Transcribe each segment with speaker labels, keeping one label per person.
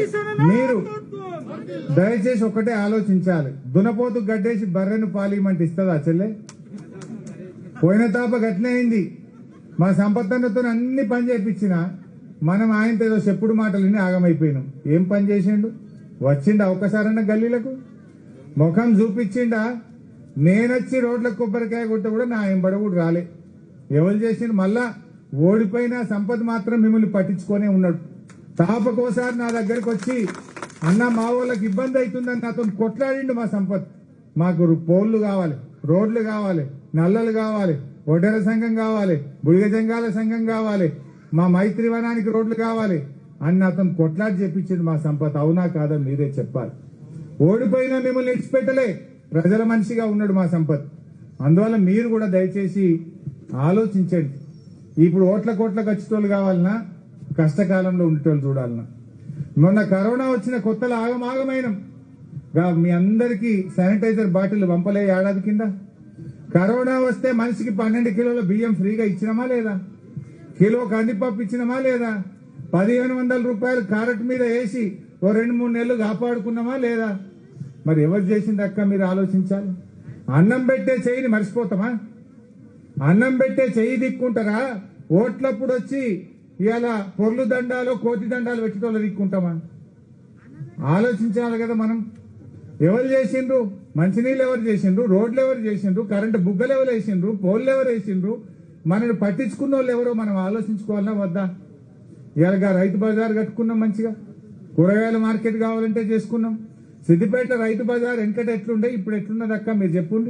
Speaker 1: మీరు దయచేసి ఒకటే ఆలోచించాలి దునపోతు గడ్డేసి బర్రెను పాలియమంటే ఇస్తుందా చెల్లె పోయిన తాప గట్లే అయింది మా సంపత్తన్నతో అన్ని పని చేయించిన మనం ఆయనతో ఏదో చెప్పుడు మాటలు విని ఆగమైపోయినాం ఏం పని చేసిండు వచ్చిండా ఒక్కసారన్నా గల్లీలకు ముఖం చూపించిండా నేనొచ్చి రోడ్ల కొబ్బరికాయ కొట్ట కూడా నా ఎంబడ కూడా రాలే ఎవరు చేసిండు మళ్ళా ఓడిపోయిన సంపద మాత్రం మిమ్మల్ని పట్టించుకొనే ఉన్నాడు తాపకోసారి నా దగ్గరికి వచ్చి అన్న మా వాళ్ళకి ఇబ్బంది అవుతుందని నాతో కొట్లాడిండు మా సంపత్ మాకు రు- పోల్లు కావాలి రోడ్లు కావాలి నల్లలు కావాలి ఒడ్డెర సంఘం కావాలి బుడిగ జంగాల సంఘం కావాలి మా మైత్రి వనానికి రోడ్లు కావాలి అని అతను కొట్లాడి చెప్పించింది మా సంపత్ అవునా కాదా మీరే చెప్పాలి ఓడిపోయినా మిమ్మల్ని ఇచ్చిపెట్టలే ప్రజల మనిషిగా ఉన్నాడు మా సంపత్ అందువల్ల మీరు కూడా దయచేసి ఆలోచించండి ఇప్పుడు ఓట్ల కోట్ల ఖచ్చితోళ్ళు కావాలన్నా కష్టకాలంలో ఉండేటోళ్ళు చూడాలన్నా మొన్న కరోనా వచ్చిన కొత్తలో ఆగమాగమైనం గా మీ అందరికీ శానిటైజర్ బాటిల్ పంపలే ఏడాది కింద కరోనా వస్తే మనిషికి పన్నెండు కిలోల బియ్యం ఫ్రీగా ఇచ్చినామా లేదా కిలో కందిపప్పు ఇచ్చినామా లేదా పదిహేను వందల రూపాయలు కారెట్ మీద వేసి ఓ రెండు మూడు నెలలు కాపాడుకున్నామా లేదా మరి ఎవరు చేసింది అక్క మీరు ఆలోచించాలి అన్నం పెట్టే చెయ్యిని మర్చిపోతామా అన్నం పెట్టే చెయ్యి దిక్కుంటారా ఓట్లప్పుడు వచ్చి ఇవాళ పొర్లు దండాలు కోతి దండాలు పెట్టేటోళ్ళు దిక్కుంటామా ఆలోచించాలి కదా మనం ఎవరు చేసిండ్రు మంచినీళ్ళు ఎవరు చేసిండ్రు రోడ్లు ఎవరు చేసిండ్రు కరెంటు బుగ్గలు ఎవరు వేసిండ్రు పోల్లు ఎవరు వేసిండ్రు మనల్ని పట్టించుకున్న వాళ్ళు ఎవరో మనం ఆలోచించుకోవాలన్నా వద్దా ఇలాగా రైతు బజార్ కట్టుకున్నాం మంచిగా కూరగాయల మార్కెట్ కావాలంటే చేసుకున్నాం సిద్దిపేట రైతు బజార్ వెనకట ఎట్లుండే ఇప్పుడు ఎట్లున్నది అక్క మీరు చెప్పుండి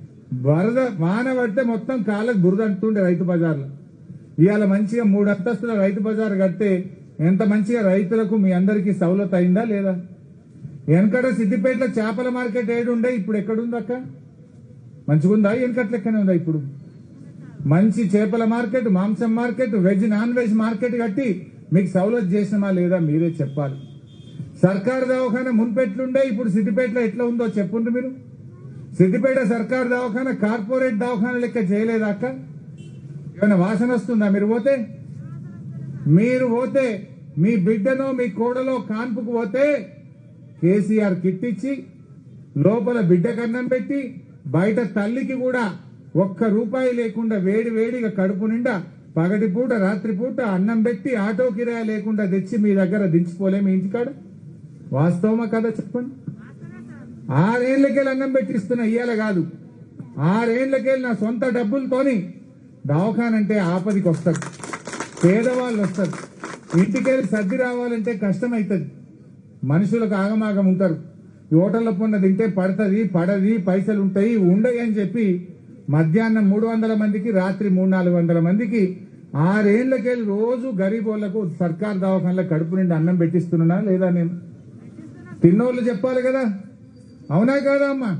Speaker 1: వరద వాన పడితే మొత్తం కాళ్ళకు బురద అంటుండే రైతు బజార్లో ఇవాళ మంచిగా మూడు అంతస్తుల రైతు బజార్ కడితే ఎంత మంచిగా రైతులకు మీ అందరికీ సౌలత అయిందా లేదా వెనకట సిద్దిపేటలో చేపల మార్కెట్ ఏడు ఉండే ఇప్పుడు ఎక్కడుంది అక్క మంచిగుందా వెనకట్ లెక్కనే ఉందా ఇప్పుడు మంచి చేపల మార్కెట్ మాంసం market veg non veg market కట్టి మీకు సౌలత్ చేసినమా లేదా మీరే చెప్పాలి సర్కార్ దవాఖాన మున్పెట్లుండే ఇప్పుడు సిద్దిపేటలో ఎట్లా ఉందో చెప్పుండ్రు మీరు సిద్దిపేట సర్కార్ దవాఖాన కార్పొరేట్ దవాఖాన లెక్క చేయలేదా అక్క ఏమైనా వాసన వస్తుందా మీరు పోతే మీరు పోతే మీ బిడ్డనో మీ కోడలో కాన్పుకు పోతే కేసీఆర్ కిట్ ఇచ్చి లోపల బిడ్డ కన్నం పెట్టి బయట తల్లికి కూడా ఒక్క రూపాయి లేకుండా వేడి వేడిగా కడుపు నిండా పగటి పూట రాత్రి పూట అన్నం పెట్టి ఆటో కిరాయి లేకుండా తెచ్చి మీ దగ్గర దించిపోలే మీ ఇంటికాడ వాస్తవమా కదా చెప్పండి ఆరేళ్లకెళ్ళి అన్నం పెట్టిస్తున్నా ఇయ్యాల కాదు ఆరేళ్లకెళ్ళి నా సొంత డబ్బులతోని దవాఖానంటే ఆపదికి వస్తారు పేదవాళ్ళు వస్తారు ఇంటికెళ్ళి సర్ది రావాలంటే కష్టం అవుతుంది మనుషులకు ఆగమాగం ఉంటారు ఈ హోటల్లో పొన్న తింటే పడుతుంది పడది పైసలు ఉంటాయి ఉండయి అని చెప్పి మధ్యాహ్నం మూడు వందల మందికి రాత్రి మూడు నాలుగు వందల మందికి ఆరేళ్లకెళ్ళి రోజు గరీబోళ్లకు సర్కార్ దవాఖానలో కడుపు నిండి అన్నం పెట్టిస్తున్నా లేదా నేను తిన్నోళ్ళు చెప్పాలి కదా అవునా కాదా అమ్మా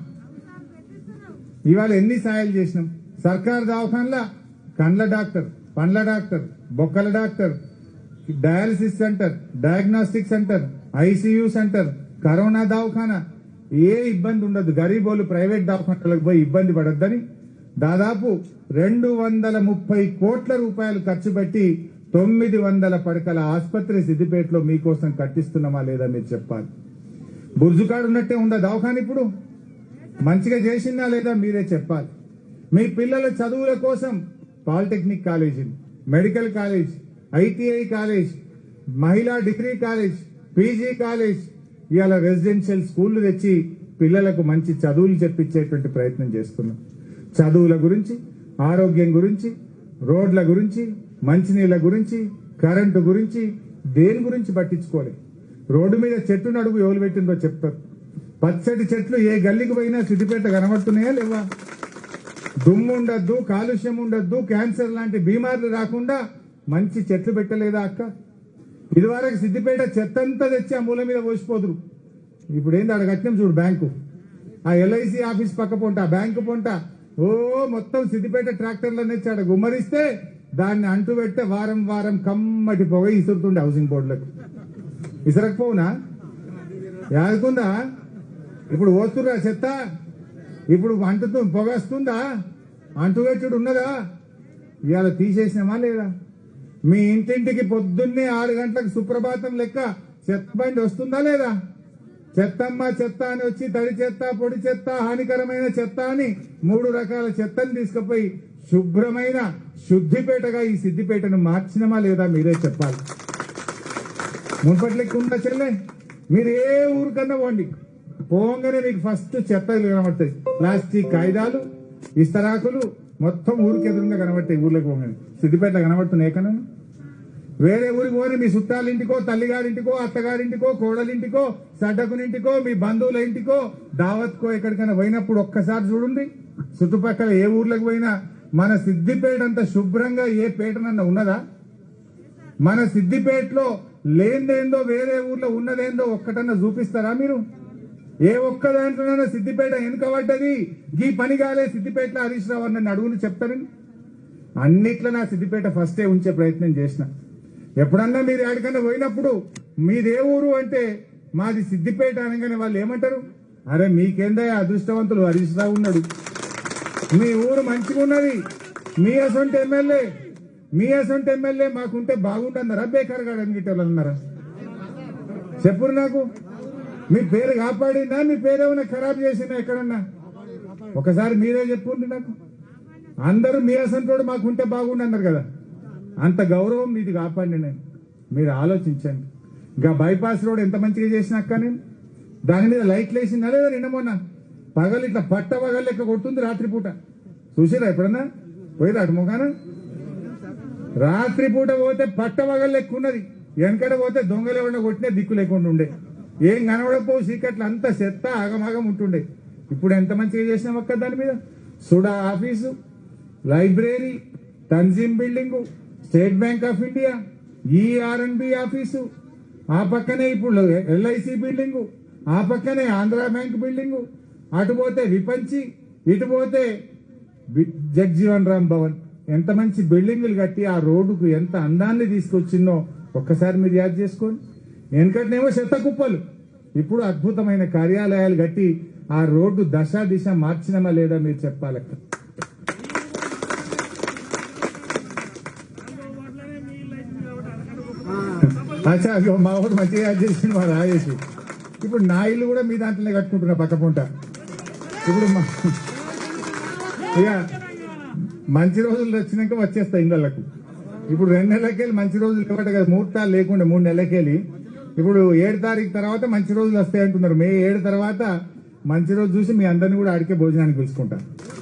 Speaker 1: ఇవాళ ఎన్ని సాయాలు చేసినాం సర్కార్ దవాఖానలా కండ్ల డాక్టర్ పండ్ల డాక్టర్ బొక్కల doctor dialysis centre diagnostic centre ICU centre corona దవాఖానా ఏ ఇబ్బంది ఉండదు గరీబోలు ప్రైవేట్ దవాఖానాలకు పోయి ఇబ్బంది పడొద్దని దాదాపు రెండు వందల ముప్పై కోట్ల రూపాయలు ఖర్చు పెట్టి తొమ్మిది వందల పడకల ఆసుపత్రి సిద్దిపేటలో మీకోసం కట్టిస్తున్నామా లేదా మీరు చెప్పాలి బుర్జుకాడు ఉన్నట్టే ఉందా దవాఖాన ఇప్పుడు మంచిగా చేసిందా లేదా మీరే చెప్పాలి మీ పిల్లల చదువుల కోసం polytechnic college medical college ITI college మహిళా డిగ్రీ కాలేజ్ పీజీ కాలేజ్ ఇవాళ రెసిడెన్షియల్ స్కూళ్లు తెచ్చి పిల్లలకు మంచి చదువులు చెప్పించేటువంటి ప్రయత్నం చేస్తున్నాం చదువుల గురించి ఆరోగ్యం గురించి రోడ్ల గురించి మంచినీళ్ళ గురించి కరెంటు గురించి దేని గురించి పట్టించుకోలేదు రోడ్డు మీద చెట్టు నడుగు ఎవరు పెట్టిందో చెప్తారు పచ్చటి చెట్లు ఏ గల్లీకి పోయినా సిద్దిపేట కనబడుతున్నాయా లేవా దుమ్ము ఉండద్దు కాలుష్యం ఉండద్దు క్యాన్సర్ లాంటి బీమార్లు రాకుండా మంచి చెట్లు పెట్టలేదా అక్క ఇదివరకు సిద్దిపేట చెత్త అంతా తెచ్చి ఆ మూల మీద పోసిపోదురు ఇప్పుడు ఏంది ఆడ కట్టినాం చూడు బ్యాంకు ఆ ఎల్ఐసి ఆఫీస్ పక్క పొంట ఆ బ్యాంకు పొంట ఓ మొత్తం సిద్దిపేట ట్రాక్టర్లో తెచ్చి ఆడ గుమ్మరిస్తే దాన్ని అంటు పెడితే వారం వారం కమ్మటి పొగ ఇసురుతుండే హౌసింగ్ బోర్డులకు ఇసరకపోవునా యాదుకుందా ఇప్పుడు పోతుర్రా చెత్త ఇప్పుడు అంటుతూ పొగ వస్తుందా అంటువేటుడు ఉన్నదా ఇవాళ తీసేసినామా లేదా మీ ఇంటింటికి పొద్దున్నే ఆరు గంటలకు సుప్రభాతం లెక్క చెత్త బండి వస్తుందా లేదా చెత్తమ్మ చెత్త అని వచ్చి తడి చెత్త పొడి చెత్త హానికరమైన చెత్త అని మూడు రకాల చెత్తని తీసుకుపోయి శుభ్రమైన శుద్ధిపేటగా ఈ సిద్దిపేటను మార్చినమా లేదా మీరే చెప్పాలి మున్పట్లకి ఉందా చెల్లె మీరు ఏ ఊరికన్నా పోండి పోగానే మీకు ఫస్ట్ చెత్త కనబడతాయి ప్లాస్టిక్ కాగితాలు ఇస్తరాకులు మొత్తం ఊరికి ఎదురుగా కనబడతాయి ఊర్లోకి పోగానే సిద్దిపేట కనబడుతున్నాయి ఎక్కడ వేరే ఊరికి పోని మీ చుట్టాలింటికో తల్లిగారింటికో అత్తగారింటికో కోడలింటికో సడ్డకునింటికో మీ బంధువుల ఇంటికో దావత్కో ఎక్కడికైనా పోయినప్పుడు ఒక్కసారి చూడండి చుట్టుపక్కల ఏ ఊర్లకు పోయినా మన సిద్దిపేట అంత శుభ్రంగా ఏ పేటనన్నా ఉన్నదా మన సిద్దిపేటలో లేనిదేందో వేరే ఊర్లో ఉన్నదేందో ఒక్కటన్నా చూపిస్తారా మీరు ఏ ఒక్క దాంట్లోనైనా సిద్దిపేట వెనుకబడ్డది ఈ పని కాలే సిద్దిపేటలో హరీష్ రావు అని నన్ను అడుగుని చెప్తారని అన్నిట్లో నా సిద్దిపేట ఫస్టే ఉంచే ప్రయత్నం చేసిన ఎప్పుడన్నా మీరు ఎక్కడికన్నా పోయినప్పుడు మీదే ఊరు అంటే మాది సిద్దిపేట అనగానే వాళ్ళు ఏమంటారు అరే మీకేందా అదృష్టవంతులు హరీష్ రావు ఉన్నాడు మీ ఊరు మంచిగా ఉన్నది మీ అసొంటి ఎమ్మెల్యే మీ అసొంటి ఎమ్మెల్యే మాకుంటే బాగుంటుందరా బేకార్ గాడు అన్నిటి అన్నారా చెప్పురు నాకు మీ పేరు కాపాడిందా మీ పేరు ఏమైనా ఖరాబ్ చేసిందా ఎక్కడన్నా ఒకసారి మీరే చెప్పుండి నాకు అందరూ మీ అసంటోడు మాకుంటే బాగుండు అన్నారు కదా అంత గౌరవం మీది కాపాడి నేను మీరు ఆలోచించండి ఇంకా బైపాస్ రోడ్ ఎంత మంచిగా చేసినాక నేను దాని మీద లైట్లు వేసిందా లేదా నిన్న మొన్న పగలు ఇట్లా పట్ట పగలు లెక్క కొడుతుంది రాత్రిపూట చూసిరా ఎప్పుడన్నా పోయిరా అటు మొగాన రాత్రిపూట పోతే పట్ట పగలు లెక్క ఉన్నది వెనకడ పోతే దొంగలు ఎవరైనా కొట్టినా దిక్కు లేకుండా ఉండే ఏం కనబడకపోవు సీకట్లు అంత చెత్త ఆగమాగం ఉంటుండే ఇప్పుడు ఎంత మంచిగా చేసినాం అక్క దాని మీద SUDA office library Tanzeem building State Bank of India ERNB office ఆ పక్కనే ఇప్పుడు ఎల్ఐసి బిల్డింగ్ ఆ పక్కనే ఆంధ్ర బ్యాంక్ బిల్డింగ్ అటు పోతే విపంచి ఇటు పోతే వి- జగ్జీవన్ రామ్ భవన్ ఎంత మంచి బిల్డింగులు కట్టి ఆ రోడ్డుకు ఎంత అందాన్ని తీసుకొచ్చిందో ఒక్కసారి మీరు యాద్ చేసుకోండి వెనకటినేమో చెత్త కుప్పలు ఇప్పుడు అద్భుతమైన కార్యాలయాలు కట్టి ఆ రోడ్డు దశ దిశ మార్చినమా లేదా మీరు చెప్పాలక్క అచ్చా ఇగో మా వాడు మంచిగా యాడ్ చేసిండు మా రాజేసి ఇప్పుడు నా ఇల్లు కూడా మీ దాంట్లోనే కట్టుకుంటున్నా పక్క పొంట ఇప్పుడు మా ఇక మంచి రోజులు వచ్చినాక వచ్చేస్తాయి ఇళ్ళకు ఇప్పుడు రెండు నెలలకెళ్ళి మంచి రోజులు ఇవ్వట కదా ముహూర్తాలు లేకుండా మూడు నెలలకెళ్ళి ఇప్పుడు ఏడు తారీఖు తర్వాత మంచి రోజులు వస్తాయి అంటున్నారు మే ఏడు తర్వాత మంచి రోజు చూసి మీ అందరిని కూడా ఆడికే భోజనానికి పిలుచుకుంటా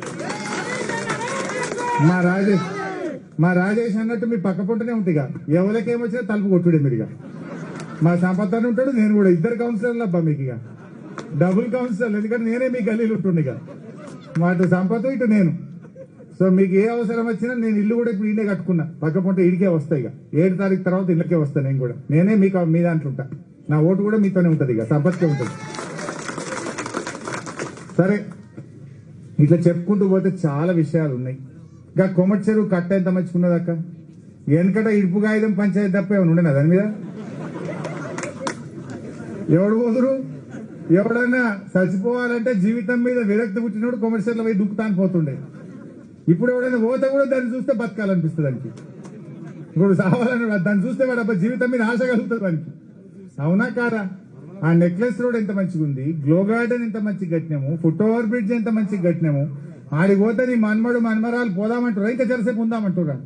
Speaker 1: మా రాజేష్ మా రాజేష్ అన్నట్టు మీ పక్క పొంటనే ఉంటుంది ఇక ఎవరికేమొచ్చినా తలుపు కొట్టుడే మీరు ఇక మా సంపత్తాన్ని ఉంటాడు నేను కూడా ఇద్దరు కౌన్సిలర్లు అబ్బా మీకు ఇక డబుల్ కౌన్సిలర్ ఎందుకంటే నేనే మీ గల్లీలు ఉంటుండే ఇక మా అటు సంపద ఇటు నేను సో మీకు ఏ అవసరం వచ్చినా నేను ఇల్లు కూడా ఇప్పుడు ఇల్లే కట్టుకున్నా పక్క పొంట ఇడికే వస్తాయి ఇక ఏడు తారీఖు తర్వాత ఇళ్ళకే వస్తా నేను కూడా నేనే మీకు మీ దాంట్లో ఉంటా నా ఓటు కూడా మీతోనే ఉంటది ఇక సంపత్కే ఉంటుంది సరే ఇట్లా చెప్పుకుంటూ పోతే చాలా విషయాలు ఉన్నాయి ఇంకా కొమటి చెరువు కట్ట ఎంత మంచుకున్నది అక్క వెనకట ఇడుపు కాగితం పంచాయతీ తప్ప ఏమైనా ఉండేనా దాని మీద ఎవడు పోదురు ఎవడన్నా చచ్చిపోవాలంటే జీవితం మీద విరక్తి పుట్టినోడు కొమర్షియల్ పోయి దుక్కుతాను పోతుండే ఇప్పుడు ఎవడైనా పోతే కూడా దాన్ని చూస్తే బతకాలనిపిస్తుంది దానికి ఇప్పుడు సావాలని దాన్ని చూస్తే వాడు అబ్బా జీవితం మీద ఆశ కలుగుతుంది వానికి అవునా కారా ఆ నెక్లెస్ రోడ్ ఎంత మంచిగా ఉంది గ్లో గార్డెన్ ఎంత మంచిగా కట్టినాము ఫుట్ ఓవర్ బ్రిడ్జ్ ఎంత మంచిగా కట్టినాము ఆడికి పోతే నీ మన్మడు మన్మరాలు పోదామంటారు ఇంకా చెరసేపు ఉందామంటారా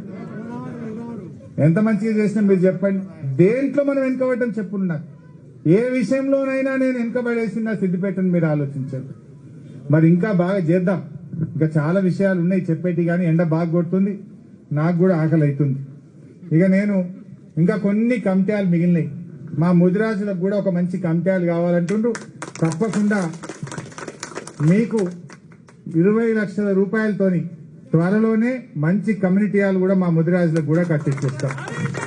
Speaker 1: ఎంత మంచిగా చేసినా మీరు చెప్పండి దేంట్లో మనం వెనుకబడ్డం చెప్పు నాకు ఏ విషయంలోనైనా నేను వెనుకబడేసి నా సిద్ధిపేటను మీరు ఆలోచించండి మరి ఇంకా బాగా చేద్దాం ఇంకా చాలా విషయాలు ఉన్నాయి చెప్పేటి కానీ ఎండ బాగా కొడుతుంది నాకు కూడా ఆకలి అవుతుంది ఇక నేను ఇంకా కొన్ని కమిటాలు మిగిలినాయి మా ముదిరాజులకు కూడా ఒక మంచి కమిటాలు కావాలంటుండ్రు తప్పకుండా మీకు ఇరవై లక్షల రూపాయలతోని త్వరలోనే మంచి కమ్యూనిటీ హాల్ కూడా మా ముదిరాజులకు కూడా కట్టించేస్తాం